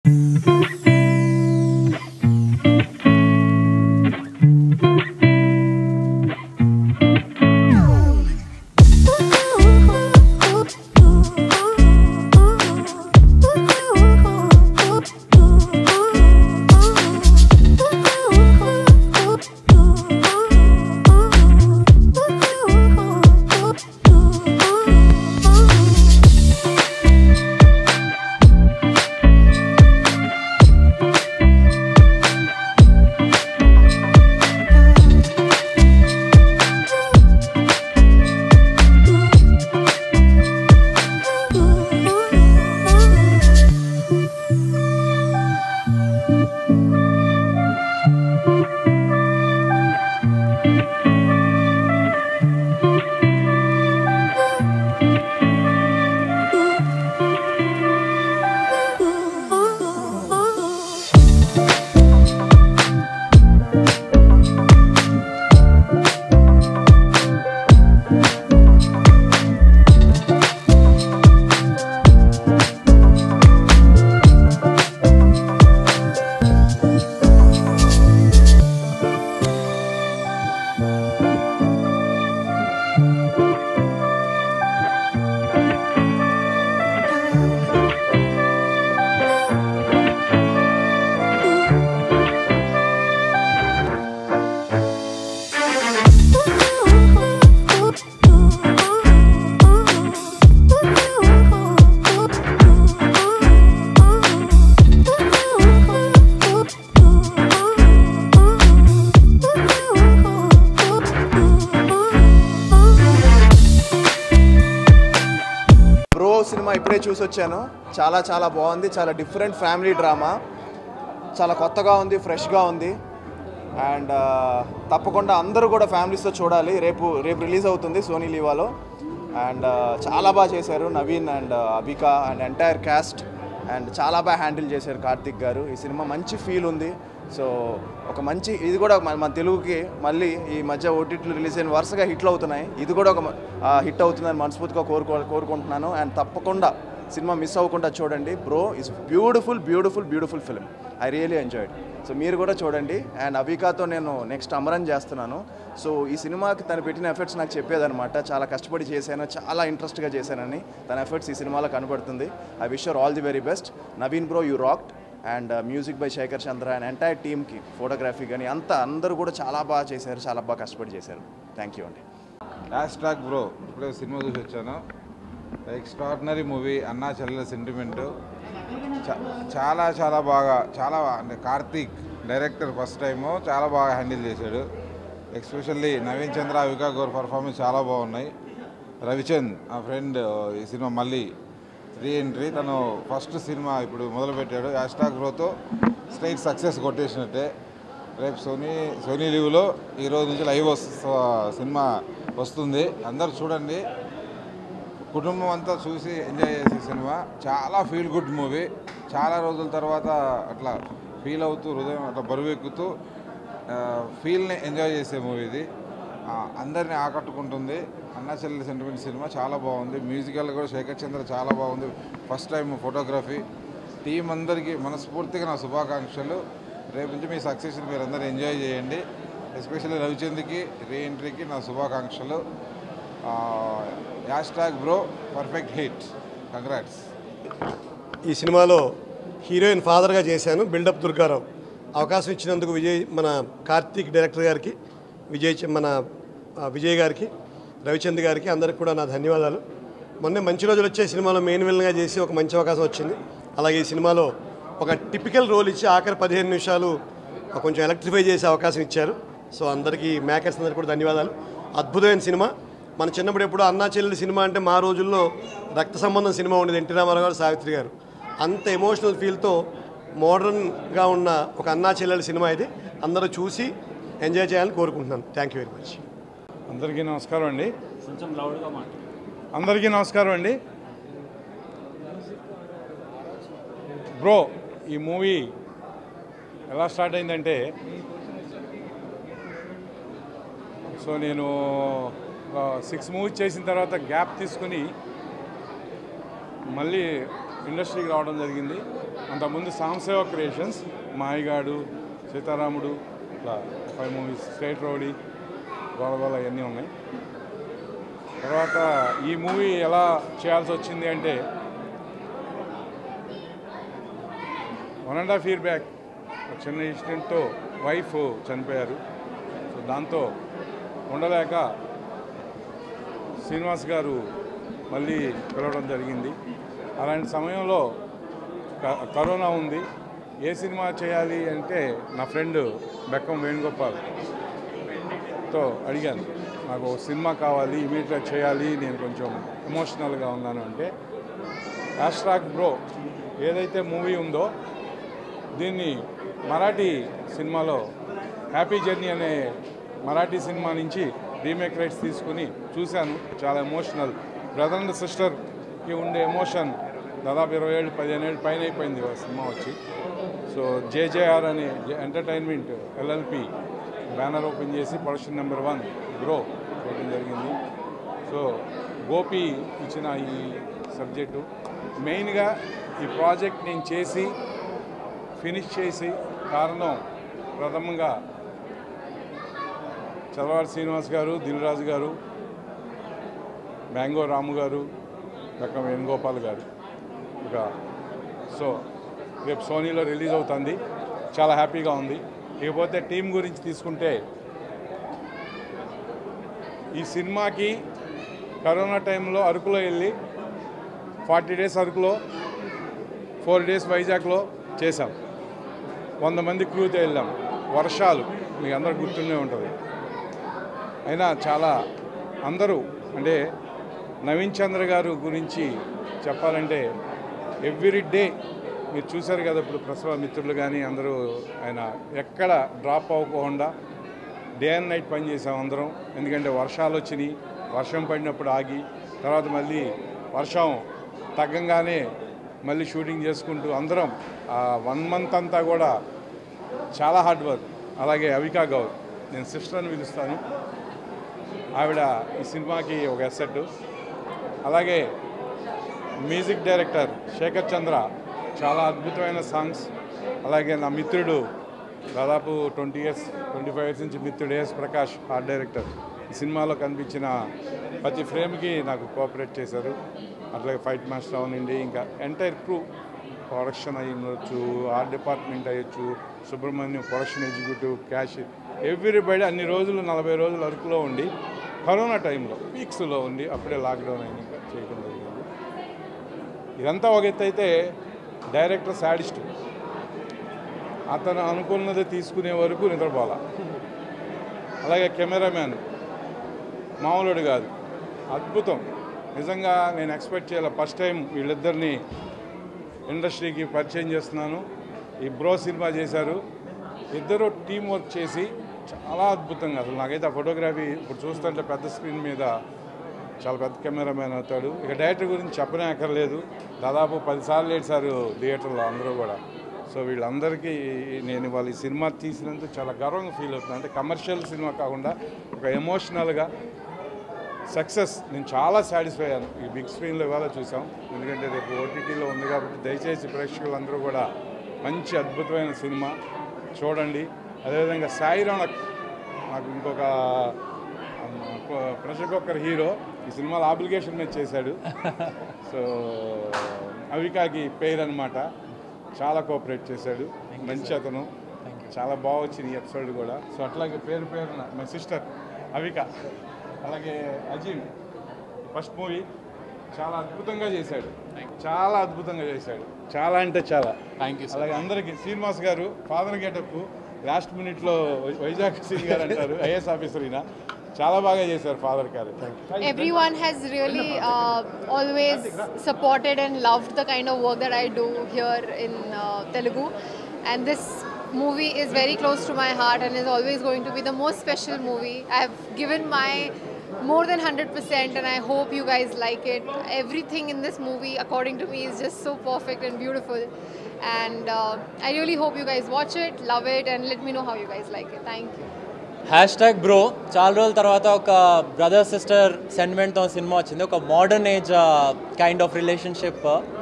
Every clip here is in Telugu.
బ్రో సినిమా ఇప్పుడే చూసి వచ్చాను చాలా చాలా బాగుంది చాలా డిఫరెంట్ ఫ్యామిలీ డ్రామా చాలా కొత్తగా ఉంది ఫ్రెష్గా ఉంది అండ్ తప్పకుండా అందరూ కూడా ఫ్యామిలీస్తో చూడాలి రేపు రేపు రిలీజ్ అవుతుంది సోనీ లీవాలో అండ్ చాలా బాగా చేశారు Naveen and Avika and entire cast and చాలా బాగా హ్యాండిల్ చేశారు కార్తిక్ గారు ఈ సినిమా మంచి ఫీల్ ఉంది సో ఒక మంచి ఇది కూడా మన మన తెలుగుకి మళ్ళీ ఈ మధ్య ఓటీటీలు రిలీజ్ అయిన వరుసగా హిట్లు అవుతున్నాయి ఇది కూడా ఒక హిట్ అవుతుందని మనస్ఫూర్తిగా కోరుకో కోరుకుంటున్నాను అండ్ తప్పకుండా సినిమా మిస్ అవ్వకుండా చూడండి bro is beautiful beautiful beautiful film I really enjoyed so మీరు కూడా చూడండి అండ్ అవికాతో నేను నెక్స్ట్ అమరన్ చేస్తున్నాను సో ఈ సినిమాకి తను పెట్టిన ఎఫర్ట్స్ నాకు చెప్పేదనమాట చాలా కష్టపడి చేశాను చాలా ఇంట్రెస్ట్గా చేశానని తన ఎఫర్ట్స్ ఈ సినిమాలో కనబడుతుంది I wish all the very best Naveen bro you rocked and music by Shekhar Chandra and entire టీమ్కి ఫోటోగ్రఫీ కానీ అంతా అందరూ కూడా చాలా బాగా చేశారు చాలా బాగా కష్టపడి చేశారు థ్యాంక్ యూ అండి లాస్ట్ ట్రాక్ బ్రో ఇప్పుడే సినిమా చూసి వచ్చాను ఎక్స్ట్రాడినరీ మూవీ అన్నా చెల్లెల సెంటిమెంట్ చాలా చాలా బాగా చాలా అంటే కార్తీక్ డైరెక్టర్ ఫస్ట్ టైము చాలా బాగా హ్యాండిల్ చేశాడు ఎస్పెషల్లీ నవీన్ చంద్ర వికా గౌర్ పర్ఫార్మెన్స్ చాలా బాగున్నాయి రవిచంద్ ఆ ఫ్రెండ్ ఈ సినిమా మళ్ళీ రీ ఎంట్రీ తను ఫస్ట్ సినిమా ఇప్పుడు మొదలుపెట్టాడు హ్యాష్టాగ్ గ్రోతో స్ట్రైట్ సక్సెస్ కొట్టేసినట్టే రేపు సోనీ సోనీ లీవ్లో ఈ రోజు నుంచి లైవ్ వస్తు సినిమా వస్తుంది అందరు చూడండి కుటుంబం అంతా చూసి ఎంజాయ్ చేసే సినిమా చాలా ఫీల్ గుడ్ మూవీ చాలా రోజుల తర్వాత అట్లా ఫీల్ అవుతూ హృదయం అట్లా బరువు ఎక్కుతూ ఫీల్ని ఎంజాయ్ చేసే మూవీ ఇది ఆ, అందరినీ ఆకట్టుకుంటుంది అన్నా చెల్లెలి సెంటిమెంట్ సినిమా చాలా బాగుంది మ్యూజికల్ కూడా శేఖర్ చంద్ర చాలా బాగుంది ఫస్ట్ టైం ఫోటోగ్రఫీ టీం అందరికీ మనస్ఫూర్తిగా నా శుభాకాంక్షలు రేపు నుంచి మీ సక్సెస్ని మీరు అందరూ ఎంజాయ్ చేయండి ఎస్పెషల్లీ రవిచంద్కి రీ ఎంట్రీకి నా శుభాకాంక్షలు hashtag bro perfect hit congrats ఈ సినిమాలో హీరోయిన్ ఫాదర్గా చేశాను బిల్డప్ దుర్గారావు అవకాశం ఇచ్చినందుకు విజయ్ మన కార్తీక్ డైరెక్టర్ గారికి విజయ్ చ- మన ఆ, విజయ్ గారికి రవిచంద్ గారికి అందరికి కూడా నా ధన్యవాదాలు మొన్నే మంచి రోజులు వచ్చే సినిమాలో మెయిన్ విలన్గా చేసి ఒక మంచి అవకాశం వచ్చింది అలాగే ఈ సినిమాలో ఒక టిపికల్ రోల్ ఇచ్చి ఆఖరి పదిహేను నిమిషాలు కొంచెం ఎలక్ట్రిఫై చేసే అవకాశం ఇచ్చారు సో అందరికీ మేకర్స్ అందరికీ కూడా ధన్యవాదాలు అద్భుతమైన సినిమా మన చిన్నప్పుడు ఎప్పుడు అన్నా చెల్లెలి సినిమా అంటే మా రోజుల్లో రక్త సంబంధం సినిమా ఉండేది ఎన్టీ రామారావు గారు సావిత్రి గారు అంత ఎమోషనల్ ఫీల్తో మోడర్న్గా ఉన్న ఒక అన్నా చెల్లెలి సినిమా ఇది అందరూ చూసి ఎంజాయ్ చేయాలని కోరుకుంటున్నాను థ్యాంక్ యూ వెరీ మచ్ అందరికీ నమస్కారం అండి అందరికీ నమస్కారం అండి బ్రో ఈ మూవీ ఎలా స్టార్ట్ అయిందంటే సో నేను సిక్స్ మూవీస్ చేసిన తర్వాత గ్యాప్ తీసుకుని మళ్ళీ ఇండస్ట్రీకి రావడం జరిగింది అంతకుముందు సాంసేవ క్రియేషన్స్ మాయగాడు సీతారాముడు ఇట్లా ఫైవ్ మూవీస్ స్ట్రైట్ రౌడీ గోలగోల అవన్నీ ఉన్నాయి తర్వాత ఈ మూవీ ఎలా చేయాల్సి వచ్చింది అంటే one and half year back ఒక చిన్న ఇన్సిడెంట్తో వైఫ్ చనిపోయారు సో దాంతో ఉండలేక శ్రీనివాస్ గారు మళ్ళీ పిలవడం జరిగింది అలాంటి సమయంలో క- కరోనా ఉంది ఏ సినిమా చేయాలి అంటే నా ఫ్రెండ్ బెక్కం వేణుగోపాల్ తో అడిగాను నాకు ఒక సినిమా కావాలి ఇమీడియట్గా చేయాలి నేను కొంచెం ఎమోషనల్గా ఉన్నాను అంటే హ్యాష్ట్రాక్ బ్రో ఏదైతే మూవీ ఉందో దీన్ని మరాఠీ సినిమాలో హ్యాపీ జర్నీ అనే మరాఠీ సినిమా నుంచి రీమేక్ రైట్స్ తీసుకుని చూశాను చాలా ఎమోషనల్ బ్రదర్ అండ్ సిస్టర్కి ఉండే ఎమోషన్ దాదాపు ఇరవై ఏళ్ళు పదిహేను ఏళ్ళు పైన అయిపోయింది ఆ సినిమా వచ్చి సో జేజేఆర్ అనే ఎంటర్టైన్మెంట్ ఎల్ఎల్పి బ్యానర్ ఓపెన్ చేసి ప్రొడక్షన్ నెంబర్ వన్ గ్రో చేయడం జరిగింది సో గోపి ఇచ్చిన ఈ సబ్జెక్టు మెయిన్గా ఈ ప్రాజెక్ట్ నేను చేసి ఫినిష్ చేసి కారణం ప్రథమంగా చలవారి శ్రీనివాస్ గారు దిల్రాజు గారు మ్యాంగో రాము గారు దక్క వేణుగోపాల్ గారు ఇక సో రేపు సోనీలో రిలీజ్ అవుతుంది చాలా హ్యాపీగా ఉంది ఇకపోతే టీం గురించి తీసుకుంటే ఈ సినిమాకి కరోనా టైంలో అరకులో వెళ్ళి ఫార్టీ డేస్ అరకులో ఫోర్ డేస్ వైజాగ్లో చేశాం వంద మంది క్రూతో వెళ్ళాం వర్షాలు మీకు అందరికి గుర్తుండే ఉంటుంది అయినా చాలా అందరూ అంటే నవీన్ చంద్ర గారు గురించి చెప్పాలంటే ఎవ్రీ డే మీరు చూశారు కదా ఇప్పుడు ప్రసవ మిత్రులు కానీ అందరూ ఆయన ఎక్కడ డ్రాప్ అవ్వకుండా డే అండ్ నైట్ పని చేసాం అందరం ఎందుకంటే వర్షాలు వచ్చినాయి వర్షం పడినప్పుడు ఆగి తర్వాత మళ్ళీ వర్షం తగ్గంగానే మళ్ళీ షూటింగ్ చేసుకుంటూ అందరం ఆ వన్ మంత్ అంతా కూడా చాలా హార్డ్ వర్క్ అలాగే అవికా గౌర్ నేను సిస్టర్ అని పిలుస్తాను ఆవిడ ఈ సినిమాకి ఒక ఎసెట్ అలాగే మ్యూజిక్ డైరెక్టర్ శేఖర్ చంద్ర చాలా అద్భుతమైన సాంగ్స్ అలాగే నా మిత్రుడు దాదాపు twenty years twenty five years నుంచి మిత్రుడు ఎస్ ప్రకాష్ ఆర్ట్ డైరెక్టర్ ఈ సినిమాలో కనిపించిన ప్రతి ఫ్రేమ్కి నాకు కోఆపరేట్ చేశారు అట్లాగే ఫైట్ మాస్టర్ అవనండి ఇంకా ఎంటైర్ క్రూ ప్రొడక్షన్ అయ్యి ఉండొచ్చు ఆర్ట్ డిపార్ట్మెంట్ అయ్యొచ్చు Subrahmanyam production executive cast everybody అన్ని రోజులు నలభై రోజులు అరకులో ఉండి కరోనా టైంలో పీక్స్లో ఉండి అప్పుడే లాక్డౌన్ అయినాక చేయడం జరిగింది ఇదంతా ఒక ఎత్తు అయితే డైరెక్టర్ శాడిస్ట్ అతను అనుకున్నది తీసుకునే వరకు నిద్రపోలా అలాగే కెమెరామ్యాన్ మామూలుడు కాదు అద్భుతం నిజంగా నేను ఎక్స్పెక్ట్ చేయాలి ఫస్ట్ టైం వీళ్ళిద్దరిని ఇండస్ట్రీకి పరిచయం చేస్తున్నాను ఈ బ్రో సినిమా చేశారు ఇద్దరు టీం వర్క్ చేసి చాలా అద్భుతంగా అసలు నాకైతే ఆ ఫోటోగ్రఫీ ఇప్పుడు చూస్తుంటే పెద్ద స్క్రీన్ మీద చాలా పెద్ద కెమెరామ్యాన్ అవుతాడు ఇక డైరెక్టర్ గురించి చెప్పనే అక్కర్లేదు దాదాపు పదిసార్లు ఏడ్చారు థియేటర్లో అందరూ కూడా సో వీళ్ళందరికీ నేను వాళ్ళ ఈ సినిమా తీసినందుకు చాలా గర్వంగా ఫీల్ అవుతున్నాను అంటే కమర్షియల్ సినిమా కాకుండా ఒక ఎమోషనల్గా సక్సెస్ నేను చాలా సాటిస్ఫై అయ్యాను ఈ బిగ్ స్క్రీన్లో ఇవాళ చూసాం ఎందుకంటే రేపు ఓటీటీలో ఉంది కాబట్టి దయచేసి ప్రేక్షకులందరూ కూడా మంచి అద్భుతమైన సినిమా చూడండి అదేవిధంగా సాయి రౌనక్ నాకు ఇంకొక ప్రెషర్ కుక్కర్ హీరో ఈ సినిమాలో అప్లికేషన్ మీద చేశాడు సో అవికాకి పేరు అనమాట చాలా కోఆపరేట్ చేశాడు మంచి అతను చాలా బాగా వచ్చింది ఈ ఎపిసోడ్ కూడా సో అట్లాగే పేరు పేరున మా సిస్టర్ అవిక అలాగే అజీమ్ ఫస్ట్ మూవీ చాలా అద్భుతంగా చేశాడు చాలా అద్భుతంగా చేశాడు చాలా అంటే చాలా థ్యాంక్ యూ అలాగే అందరికీ శ్రీనివాస్ గారు ఫాదర్ గెటప్ లాస్ట్ మినిట్లో వైజాగ్ సింగ్ గారు అంటారు ఐఏఎస్ ఆఫీసర్ ఈయన చాలా బాగా చేశారు ఫాదర్ గారు everyone has really uh, always supported and loved the kind of work that I do here in uh, Telugu. And this movie is very close to my heart and is always going to be the most special movie. I've given my more than 100% and I hope you guys like it. Everything in this movie, according to me, is just so perfect and beautiful. And uh, I really hope you guys watch it, love it, and let me know how you guys like it. Thank you. Hashtag bro చాలా రోజుల తర్వాత ఒక బ్రదర్ సిస్టర్ సెంటిమెంట్తో సినిమా వచ్చింది ఒక modern age kind of relationship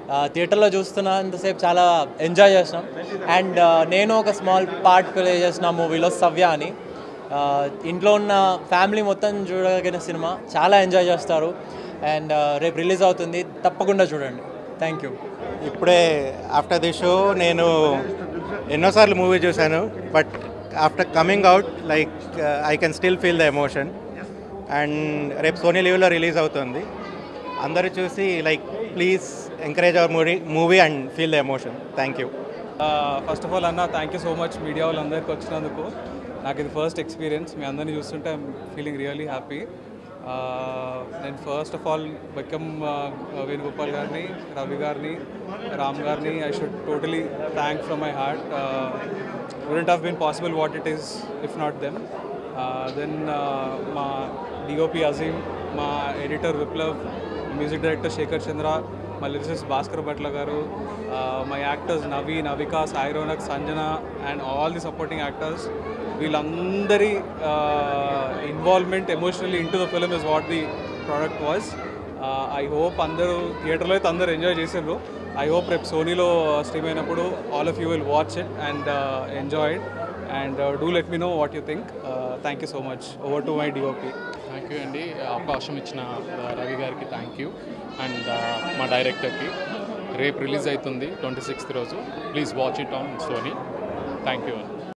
థియేటర్లో చూస్తున్నంతసేపు చాలా ఎంజాయ్ చేసినాం అండ్ నేను ఒక స్మాల్ పార్ట్ ప్లే చేసిన మూవీలో సవ్య అని ఆ, ఇంట్లో ఉన్న ఫ్యామిలీ మొత్తం చూడగలిగిన సినిమా చాలా ఎంజాయ్ చేస్తారు అండ్ రేపు రిలీజ్ అవుతుంది తప్పకుండా చూడండి థ్యాంక్ యూ ఇప్పుడే ఆఫ్టర్ ది షో నేను ఎన్నోసార్లు మూవీ చూశాను but after coming out like I can still feel the emotion and రేపు సోనీ లీవ్లో రిలీజ్ అవుతుంది అందరూ చూసి like please encourage our movie movie and feel the emotion thank you first of all అన్న thank you so much media వాళ్ళందరికీ వచ్చినందుకు నాకు ఇది ఫస్ట్ ఎక్స్పీరియన్స్ మీ అందరినీ చూస్తుంటే ఐమ్ ఫీలింగ్ రియలీ హ్యాపీ నేను first of all welcome Venugopal గారిని రవి గారిని రామ్ గారిని I should totally thank from my heart wouldn't have been possible what it is if not them then మా డిఓపి అజీమ్ మా editor Viplav music director Shekhar Chandra మా lyricist Bhaskar Bhatla garu my actors నవీ నవిక Sai Ronak Sanjana and all the supporting actors వీళ్ళందరి involvement emotionally into the film is what the product was I hope అందరూ థియేటర్లో అయితే అందరూ ఎంజాయ్ చేసారు ఐ హోప్ రేపు సోనీలో స్ట్రీమ్ అయినప్పుడు all of you will watch it and enjoy it and do let me know what you think thank you so much over to my DOP thank you అండి అవకాశం ఇచ్చిన ఆ, రవి గారికి థ్యాంక్ యూ అండ్ ఆ, మా డైరెక్టర్కి రేపు రిలీజ్ అవుతుంది ట్వంటీ సిక్స్త్ రోజు please watch it on Sony thank you అండి